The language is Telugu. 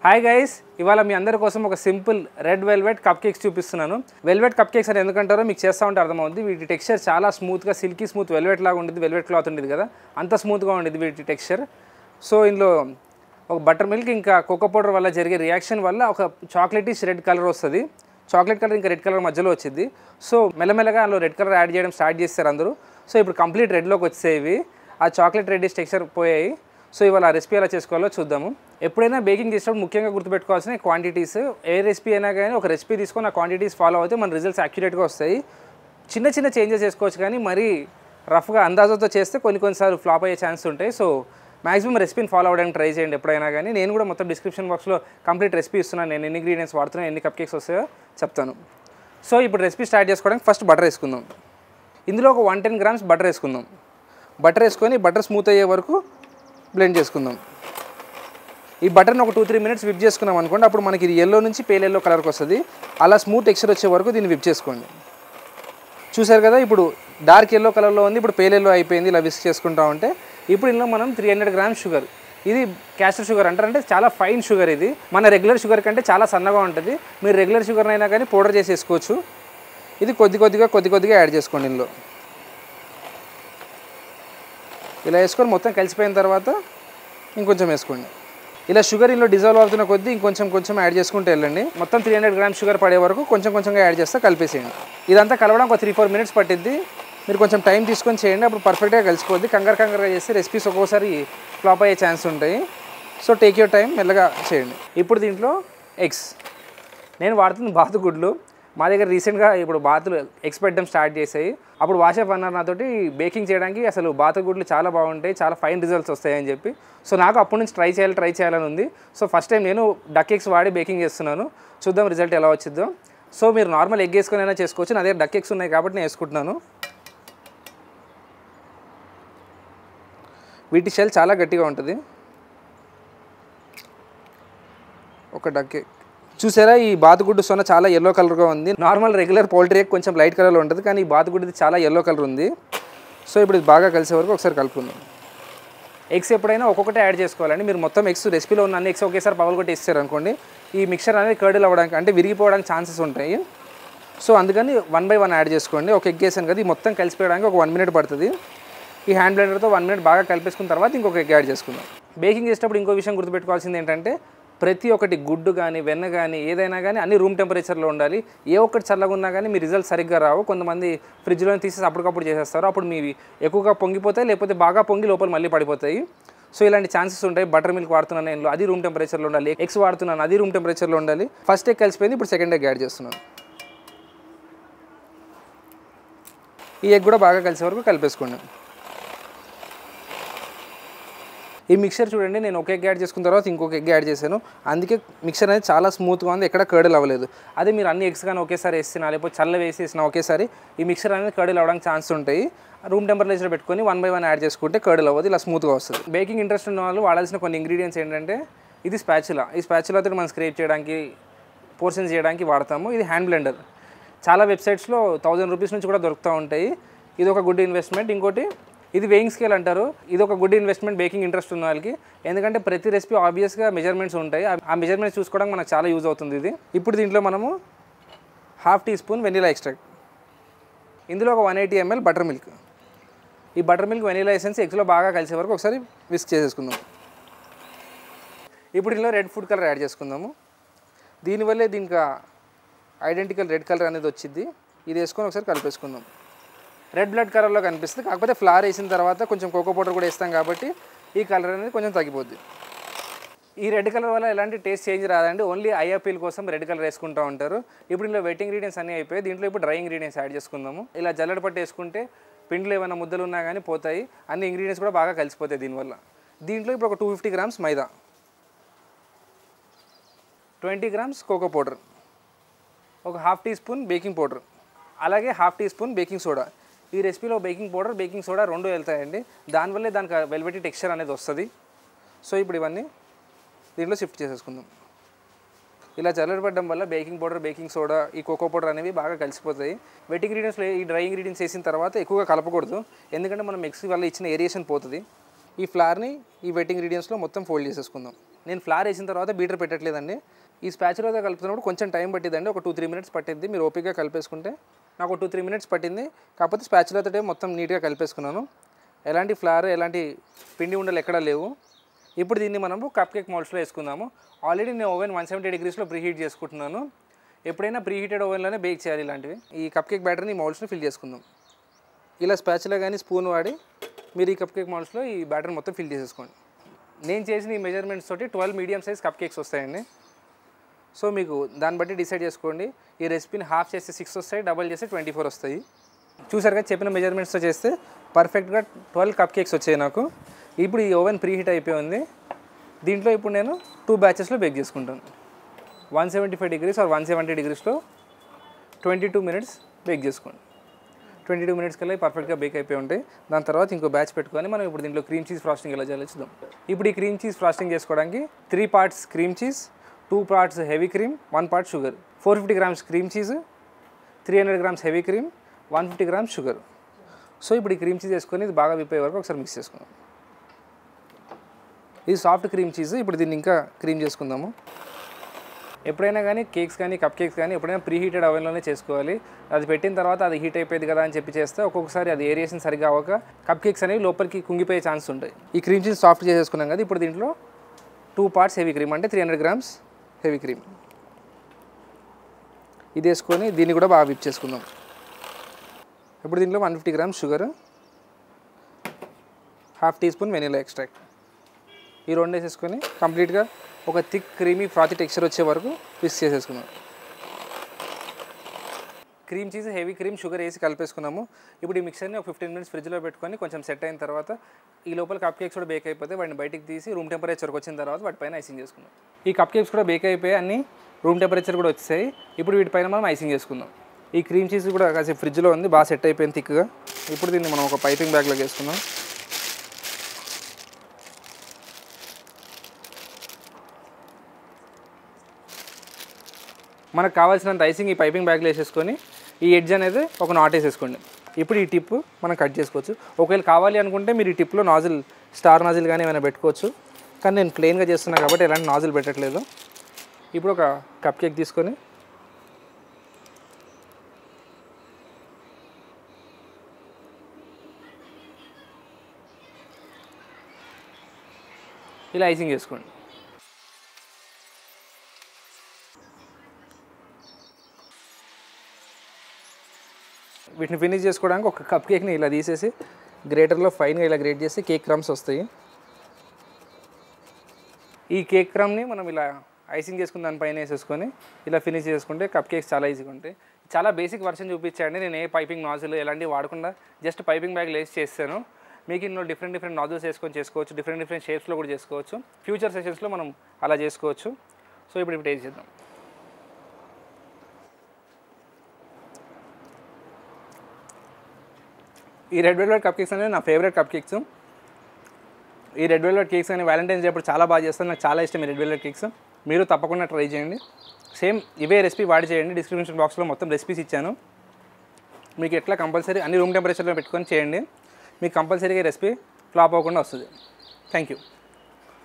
హాయ్ గైస్ ఇవాళ మీ అందరి కోసం ఒక simple red velvet cupcakes చూపిస్తున్నాను వెల్వెట్ కప్ కేక్స్ అని ఎందుకంటారో మీకు చేస్తూ ఉంటే అర్థమవుతుంది వీటి టెక్స్చర్ చాలా స్మూత్గా సిల్కీ స్మూత్ వెల్వెట్ లాగా ఉండేది వెల్వెట్ క్లాత్ ఉండేది కదా అంత స్మూత్గా ఉండేది వీటి టెక్స్చర్ సో ఇందులో ఒక బటర్ మిల్క్ ఇంకా కోకో పౌడర్ వల్ల జరిగే రియాక్షన్ వల్ల ఒక చాక్లెటీస్ రెడ్ కలర్ వస్తుంది చాక్లెట్ కలర్ ఇంకా రెడ్ కలర్ మధ్యలో వచ్చింది సో మెల్లమెల్లగా అందులో రెడ్ కలర్ యాడ్ చేయడం స్టార్ట్ చేస్తారు అందరూ సో ఇప్పుడు కంప్లీట్ రెడ్లోకి వచ్చేవి ఆ చాక్లెట్ రెడ్డిష్ టెక్స్చర్ పోయాయి సో ఇవాళ ఆ రెసిపీ ఎలా చేసుకోవాలో చూద్దాము ఎప్పుడైనా బేకింగ్ చేసేటప్పుడు ముఖ్యంగా గుర్తుపెట్టుకోవాల్సిన క్వాంటిటీస్ ఏ రెసిపీ అయినా కానీ ఒక రెసిపీ తీసుకొని ఆ క్వాంటిటీస్ ఫాలో అయితే మన రిజల్ట్స్ యాక్యురేట్గా వస్తాయి చిన్న చిన్న చేంజెస్ చేసుకోవచ్చు కానీ మరీ రఫ్గా అందాజుతో చేస్తే కొన్ని కొన్నిసార్లు ఫ్లాప్ అయ్యే ఛాన్స్ ఉంటాయి సో మాక్సిమం రెసిపీని ఫాలో అవ్వడానికి ట్రై చేయండి ఎప్పుడైనా కానీ నేను కూడా మొత్తం డిస్క్రిప్షన్ బాక్స్లో కంప్లీట్ రెసిపీ ఇస్తున్నాను నేను ఎన్ని ఇంగ్రీడియంట్స్ వాడుతున్నాను ఎన్ని కప్ కేక్స్ వస్తాయో చెప్తాను సో ఇప్పుడు రెసిపీ స్టార్ట్ చేసుకోవడానికి ఫస్ట్ బటర్ వేసుకుందాం ఇందులో ఒక వన్ టెన్ గ్రామ్స్ బటర్ వేసుకుందాం బటర్ వేసుకొని బటర్ స్మూత్ అయ్యే వరకు బ్లెండ్ చేసుకుందాం ఈ బటర్ని ఒక టూ త్రీ మినిట్స్ విప్ చేసుకున్నాం అనుకోండి అప్పుడు మనకి ఇది ఎల్లో నుంచి పేల్ ఎల్లో కలర్కి వస్తుంది అలా స్మూత్ టెక్స్చర్ వచ్చే వరకు దీన్ని విప్ చేసుకోండి చూసారు కదా ఇప్పుడు డార్క్ ఎల్లో కలర్లో ఉంది ఇప్పుడు పేల్ ఎల్లో అయిపోయింది ఇలా విస్క్ చేసుకుంటా ఉంటే ఇప్పుడు ఇందులో మనం త్రీ హండ్రెడ్ గ్రామ్స్ షుగర్ ఇది క్యాస్టర్ షుగర్ అంటారు అంటే చాలా ఫైన్ షుగర్ ఇది మన రెగ్యులర్ షుగర్ కంటే చాలా సన్నగా ఉంటుంది మీరు రెగ్యులర్ షుగర్ అయినా కానీ పౌడర్ చేసి వేసుకోవచ్చు ఇది కొద్ది కొద్దిగా కొద్ది కొద్దిగా యాడ్ చేసుకోండి ఇందులో ఇలా వేసుకొని మొత్తం కలిసిపోయిన తర్వాత ఇంకొంచెం వేసుకోండి ఇలా షుగర్ ఇందులో డిజాల్వ్ అవుతున్న కొద్దీ ఇంకొంచెం కొంచెం యాడ్ చేసుకుంటూ వెళ్ళండి మొత్తం త్రీ హండ్రెడ్ గ్రామ్స్ షుగర్ పడే వరకు కొంచెం కొంచెంగా యాడ్ చేస్తే కలిపేసేయండి ఇదంతా కలవడం ఒక త్రీ ఫోర్ మినిట్స్ పట్టిద్ది మీరు కొంచెం టైం తీసుకొని చేయండి అప్పుడు పర్ఫెక్ట్గా కలిసిపోద్ది కంగారు కంగారుగా చేస్తే రెసిపీస్ ఒక్కోసారి ఫ్లాప్ అయ్యే ఛాన్స్ ఉంటాయి సో టేక్ యూర్ టైం మెల్లగా చేయండి ఇప్పుడు దీంట్లో ఎగ్స్ నేను వాడుతుంది బాతు గుడ్లు మా దగ్గర రీసెంట్గా ఇప్పుడు బాతులు ఎగ్స్ పెట్టడం స్టార్ట్ చేసాయి అప్పుడు వాషప్ అన్నారు నాతోటి బేకింగ్ చేయడానికి అసలు బాతు గుడ్లు చాలా బాగుంటాయి చాలా ఫైన్ రిజల్ట్స్ వస్తాయి అని చెప్పి సో నాకు అప్పటి నుంచి ట్రై చేయాలి ట్రై చేయాలని ఉంది సో ఫస్ట్ టైం నేను డక్ ఎగ్స్ వాడి బేకింగ్ చేస్తున్నాను చూద్దాం రిజల్ట్ ఎలా వచ్చిద్దో సో మీరు నార్మల్ ఎగ్ వేసుకొని అయినా చేసుకోవచ్చు నా దగ్గర డక్ ఎగ్స్ ఉన్నాయి కాబట్టి నేను వేసుకుంటున్నాను వీటి షెల్ చాలా గట్టిగా ఉంటుంది ఒక డక్ ఎగ్ చూసారా ఈ బాతుగుడ్డు సొన చాలా ఎల్లో కలర్గా ఉంది నార్మల్ రెగ్యులర్ పౌల్ట్రీ ఎగ్ కొంచెం లైట్ కలర్లో ఉంటుంది కానీ ఈ బాతుగుడ్డుది చాలా ఎల్లో కలర్ ఉంది సో ఇప్పుడు ఇది బాగా కలిసే వరకు ఒకసారి కలుపుకుందాం ఎగ్స్ ఎప్పుడైనా ఒక్కొక్కటి యాడ్ చేసుకోవాలండి మీరు మొత్తం ఎగ్స్ రెసిపీలో ఉన్న అన్ని ఎగ్స్ ఒకేసారి పగలు కొట్టి ఇస్తారు అనుకోండి ఈ మిక్చర్ అనేది కర్డిల్ అవ్వడానికి అంటే విరిగిపోవడానికి ఛాన్సెస్ ఉంటాయి సో అందుకని వన్ బై వన్ యాడ్ చేసుకోండి ఒక ఎగ్ వేసాను కదా ఇది మొత్తం కలిసిపోయడానికి ఒక వన్ మినిట్ పడుతుంది ఈ హ్యాండ్ బ్లెండర్తో వన్ మినిట్ బాగా కలిపేసుకున్న తర్వాత ఇంకొక ఎగ్ యాడ్ చేసుకుందాం బేకింగ్ చేసేటప్పుడు ఇంకో విషయం గుర్తుపెట్టుకోవాల్సింది ఏంటంటే ప్రతి ఒక్కటి గుడ్డు కానీ వెన్న కానీ ఏదైనా కానీ అన్ని రూమ్ టెంపరేచర్లో ఉండాలి ఏ ఒక్కటి చల్లగా ఉన్నా కానీ మీ రిజల్ట్ సరిగ్గా రావు కొంతమంది ఫ్రిడ్జ్లో తీసేసి అప్పటికప్పుడు చేసేస్తారు అప్పుడు మీవి ఎక్కువగా పొంగిపోతాయి లేకపోతే బాగా పొంగి లోపల మళ్ళీ పడిపోతాయి సో ఇలాంటి ఛాన్సెస్ ఉంటాయి బటర్ మిల్క్ వాడుతున్నాను నేను అది రూమ్ టెంపరేచర్లో ఉండాలి ఎగ్స్ వాడుతున్నాను అది రూమ్ టెంపరేచర్లో ఉండాలి ఫస్ట్ ఎగ్ కలిసిపోయింది ఇప్పుడు సెకండ్ ఎగ్ యాడ్ చేస్తున్నాను ఈ ఎగ్ కూడా బాగా కలిసే వరకు కలిపేసుకోండి ఈ మిక్చర్ చూడండి నేను ఒక ఎగ్ యాడ్ చేసుకున్న తర్వాత ఇంకొక ఎగ్ యాడ్ చేశాను అందుకే మిక్చర్ అనేది చాలా స్మూత్గా ఉంది ఎక్కడ కర్డల్ అవ్వలేదు అదే మీరు అన్ని ఎగ్స్ కానీ ఒకేసారి వేసినా లేకపోతే చల్ల వేసేసిన ఒకేసారి ఈ మిక్చర్ అనేది కర్డల్ అవ్వడానికి ఛాన్స్ ఉంటాయి రూమ్ టెంపరేచర్ పెట్టుకొని వన్ బై వన్ యాడ్ చేసుకుంటే కర్డల్ అవ్వదు ఇలా స్మూత్గా వస్తుంది బేకింగ్ ఇంట్రెస్ట్ ఉన్న వాళ్ళు వాడాల్సిన కొన్ని ఇంగ్రీడియంట్స్ ఏంటంటే ఇది స్పాచులా ఈ స్పాచులాతో మనం స్క్రేప్ చేయడానికి పోర్షన్స్ చేయడానికి వాడతాము ఇది హ్యాండ్ బ్లెండర్ చాలా వెబ్సైట్స్లో థౌజండ్ రూపీస్ నుంచి కూడా దొరుకుతూ ఉంటాయి ఇది ఒక గుడ్ ఇన్వెస్ట్మెంట్ ఇంకోటి ఇది వేయింగ్ స్కేల్ అంటారు ఇది ఒక గుడ్ ఇన్వెస్ట్మెంట్ బేకింగ్ ఇంట్రెస్ట్ ఉన్న వాళ్ళకి ఎందుకంటే ప్రతి రెసిపీ ఆబ్వియస్గా మెజర్మెంట్స్ ఉంటాయి ఆ- ఆ మెజర్మెంట్స్ చూసుకోవడానికి మనకు చాలా యూజ్ అవుతుంది ఇది ఇప్పుడు దీంట్లో మనము half teaspoon vanilla extract ఇందులో ఒక one eighty ml buttermilk ఈ బటర్ మిల్క్ వెనీలా ఎసెన్స్ ఎగ్స్లో బాగా కలిసే వరకు ఒకసారి విస్క్ చేసేసుకుందాం ఇప్పుడు ఇందులో రెడ్ ఫుడ్ కలర్ యాడ్ చేసుకుందాము దీనివల్లే దీనికి ఐడెంటికల్ రెడ్ కలర్ అనేది వచ్చింది ఇది వేసుకొని ఒకసారి కలిపేసుకుందాం రెడ్ బ్లడ్ కలర్లో కనిపిస్తుంది కాకపోతే ఫ్లవర్ వేసిన తర్వాత కొంచెం కోకో పౌడర్ కూడా వేస్తాం కాబట్టి ఈ కలర్ అనేది కొంచెం తగ్గిపోద్ది ఈ రెడ్ కలర్ వల్ల ఎలాంటి టేస్ట్ చేంజ్ రాదండి ఓన్లీ ఐ అపీల్ కోసం రెడ్ కలర్ వేసుకుంటూ ఉంటారు ఇప్పుడు ఇందులో వెట్ ఇంగ్రీడియంట్స్ అన్నీ అయిపోయి దీంట్లో ఇప్పుడు డ్రై ఇంగ్రీడియంట్స్ యాడ్ చేసుకుందాము ఇలా జల్లెడ పట్టి వేసుకుంటే పిండిలో ఏమైనా ముద్దలు ఉన్నా కానీ పోతాయి అన్ని ఇంగ్రీడియంట్స్ కూడా బాగా కలిసిపోతాయి దీనివల్ల దీంట్లో ఇప్పుడు ఒక two fifty grams maida twenty grams cocoa powder ఒక half teaspoon baking powder అలాగే half teaspoon baking soda ఈ రెసిపీలో బేకింగ్ పౌడర్ బేకింగ్ సోడా రెండు వెళ్తాయండి దానివల్లే దానికి వెల్వెటీ టెక్స్చర్ అనేది వస్తుంది సో ఇప్పుడు ఇవన్నీ దీంట్లో షిఫ్ట్ చేసేసుకుందాం ఇలా చల్లబడడం వల్ల బేకింగ్ పౌడర్ బేకింగ్ సోడా ఈ కోకో పౌడర్ అనేవి బాగా కలిసిపోతాయి వెట్ ఇంగ్రీడియంట్స్లో ఈ డ్రై ఇంగ్రీడియంట్స్ వేసిన తర్వాత ఎక్కువగా కలపకూడదు ఎందుకంటే మనం మిక్సీ వల్ల ఇచ్చిన ఏరియేషన్ పోతుంది ఈ ఫ్లవర్ని ఈ వెట్ ఇంగ్రీడియంట్స్లో మొత్తం ఫోల్డ్ చేసేసుకుందాం నేను ఫ్లార్ వేసిన తర్వాత బీటర్ పెట్టట్లేదండి ఈ స్పాచులతో కలుపుతున్నప్పుడు కొంచెం టైం పట్టిందండి ఒక టూ త్రీ మినిట్స్ పట్టింది మీరు ఓపిక్గా కలిపేసుకుంటే నాకు ఒక టూ త్రీ మినిట్స్ పట్టింది కాకపోతే స్పాచులతో మొత్తం నీట్గా కలిపేసుకున్నాను ఎలాంటి ఫ్లార్ ఎలాంటి పిండి ఉండలు ఎక్కడా లేవు ఇప్పుడు దీన్ని మనము కప్ కేక్ మోల్డ్స్లో వేసుకుందాము ఆల్రెడీ నేను ఓవెన్ వన్ సెవెంటీ డిగ్రీస్లో ప్రీ హీట్ చేసుకుంటున్నాను ఎప్పుడైనా ప్రీ హీటెడ్ ఓవెన్లోనే బేక్ చేయాలి ఇలాంటివి ఈ కప్ కేక్ బ్యాటర్ని మోల్డ్స్ని ఫిల్ చేసుకుందాం ఇలా స్పాచులా కానీ స్పూన్ వాడి మీరు ఈ కప్ కేక్ మోల్డ్స్లో ఈ బ్యాటర్ మొత్తం ఫిల్ చేసేసుకోండి నేను చేసిన ఈ మెజర్మెంట్స్ తోటి twelve medium size cupcakes వస్తాయండి సో మీకు దాన్ని బట్టి డిసైడ్ చేసుకోండి ఈ రెసిపీని హాఫ్ చేస్తే సిక్స్ వస్తాయి డబల్ చేస్తే ట్వంటీ ఫోర్ వస్తాయి చూసారుగా చెప్పిన మెజర్మెంట్స్తో చేస్తే పర్ఫెక్ట్గా ట్వెల్వ్ కప్ కేక్స్ వచ్చాయి నాకు ఇప్పుడు ఈ ఓవెన్ ప్రీ హీట్ అయిపోయి ఉంది దీంట్లో ఇప్పుడు నేను టూ బ్యాచెస్లో బేక్ చేసుకుంటాను one seventy five degrees or one seventy డిగ్రీస్లో ట్వంటీ టూ మినిట్స్ బేక్ చేసుకోండి ట్వంటీ టూ మినిట్స్ కల్లా పర్ఫెక్ట్గా బేక్ అయిపోయి ఉంటాయి దాని తర్వాత ఇంకో బ్యాచ్ పెట్టుకొని మనం ఇప్పుడు దీంట్లో క్రీమ్ చీజ్ ఫ్రాస్టింగ్ ఎలా చేయాలో చూద్దాం ఇప్పుడు ఈ క్రీమ్ చీజ్ ఫ్రాస్టింగ్ చేసుకోవడానికి three parts cream cheese two parts heavy cream one part sugar four fifty grams cream cheese three hundred grams heavy cream one fifty grams sugar so ఇప్పుడు ఈ క్రీమ్ చీజ్ వేసుకొని ఇది బాగా విప్పే వరకు ఒకసారి మిక్స్ చేసుకుందాం ఇది సాఫ్ట్ క్రీమ్ చీజ్ ఇప్పుడు దీన్ని ఇంకా క్రీమ్ చేసుకుందాము ఎప్పుడైనా కానీ కేక్స్ కానీ కప్ కేక్స్ కానీ ఎప్పుడైనా ప్రీ హీటెడ్ అవెన్లోనే చేసుకోవాలి అది పెట్టిన తర్వాత అది హీట్ అయిపోయింది కదా అని చెప్పి చేస్తే ఒక్కొక్కసారి అది ఏరియేషన్ సరిగా అవ్వక కప్ కేక్స్ అనేవి లోపలికి కుంగిపోయే ఛాన్స్ ఉంటాయి ఈ క్రీమ్ చీజ్ సాఫ్ట్ చేసేసుకున్నాం కదా ఇప్పుడు దీంట్లో టూ పార్ట్స్ హెవీ క్రీమ్ అంటే three hundred grams heavy cream ఇది వేసుకొని దీన్ని కూడా బాగా విప్ చేసుకుందాం ఇప్పుడు దీంట్లో one fifty grams sugar half teaspoon vanilla extract ఈ రెండు వేసేసుకొని కంప్లీట్గా ఒక థిక్ క్రీమీ ఫ్రాతి టెక్స్చర్ వచ్చే వరకు మిక్స్ చేసేసుకున్నాం cream cheese heavy cream sugar వేసి కలిపేసుకున్నాము ఇప్పుడు ఈ మిక్సర్ని ఒక ఫిఫ్టీన్ మినిట్స్ ఫ్రిడ్జ్లో పెట్టుకొని కొంచెం సెట్ అయిన తర్వాత ఈ లోపల కప్ కేక్స్ కూడా బేక్ అయిపోతే వాటిని బయటికి తీసి రూమ్ టెంపరేచర్కి వచ్చిన తర్వాత వాటిపైన ఐసింగ్ చేసుకున్నాం ఈ కప్ కేక్స్ కూడా బేక్ అయిపోయి అన్ని రూమ్ టెంపరేచర్ కూడా వచ్చాయి ఇప్పుడు వీటిపైన మనం ఐసింగ్ చేసుకుందాం ఈ క్రీమ్ చీజ్ కూడా కాసేపు ఫ్రిడ్జ్లో ఉంది బాగా సెట్ అయిపోయింది థిక్గా ఇప్పుడు దీన్ని మనం ఒక పైపింగ్ బ్యాగ్లోకి వేసుకుందాం మనకు కావాల్సినంత ఐసింగ్ ఈ పైపింగ్ బ్యాగ్లో వేసేసుకొని ఈ ఎడ్జ్ అనేది ఒక నాట్ వేసేసుకోండి ఇప్పుడు ఈ టిప్ మనం కట్ చేసుకోవచ్చు ఒకవేళ కావాలి అనుకుంటే మీరు ఈ టిప్లో నాజిల్ స్టార్ నాజిల్ కానీ ఏమైనా పెట్టుకోవచ్చు కానీ నేను ప్లెయిన్గా చేస్తున్నాను కాబట్టి ఎలాంటి నాజిల్ పెట్టట్లేదు ఇప్పుడు ఒక కప్ కేక్ తీసుకొని ఇలా ఐసింగ్ చేసుకోండి వీటిని ఫినిష్ చేసుకోవడానికి ఒక కప్ కేక్ని ఇలా తీసేసి గ్రేటర్లో ఫైన్గా ఇలా గ్రేట్ చేసి కేక్ క్రమ్స్ వస్తాయి ఈ కేక్ క్రమ్ని మనం ఇలా ఐసింగ్ చేసుకుని దానిపైన వేసేసుకొని ఇలా ఫినిష్ చేసుకుంటే కప్ కేక్స్ చాలా ఈజీగా ఉంటాయి చాలా బేసిక్ వర్షన్ చూపించండి నేను ఏ పైపింగ్ నాజిల్ ఎలాంటివి వాడకుండా జస్ట్ పైపింగ్ బ్యాగ్ లేస్ చేస్తాను మీకు ఇందులో డిఫరెంట్ డిఫరెంట్ నాజిల్స్ వేసుకొని చేసుకోవచ్చు డిఫరెంట్ డిఫరెంట్ షేప్స్లో కూడా చేసుకోవచ్చు ఫ్యూచర్ సెషన్స్లో మనం అలా చేసుకోవచ్చు సో ఇప్పుడు ఇప్పుడు టేస్ట్ చేద్దాం ఈ రెడ్ వెల్వెట్ కప్ కేక్స్ అనేవి నా ఫేవరెట్ కప్ కేక్స్ ఈ రెడ్ వెల్వెట్ కేక్స్ అని వ్యాలంటైన్స్ డే అప్పుడు చాలా బాగా చేస్తాను నాకు చాలా ఇష్టం ఈ రెడ్ వెల్వెట్ కేక్స్ మీరు తప్పకుండా ట్రై చేయండి సేమ్ ఇవే రెసిపీ వాడి చేయండి డిస్క్రిప్షన్ బాక్స్లో మొత్తం రెసిపీస్ ఇచ్చాను మీకు ఎట్లా కంపల్సరీ అన్ని రూమ్ టెంపరేచర్లో పెట్టుకొని చేయండి మీకు కంపల్సరీగా రెసిపీ ఫ్లాప్ అవ్వకుండా వస్తుంది థ్యాంక్ యూ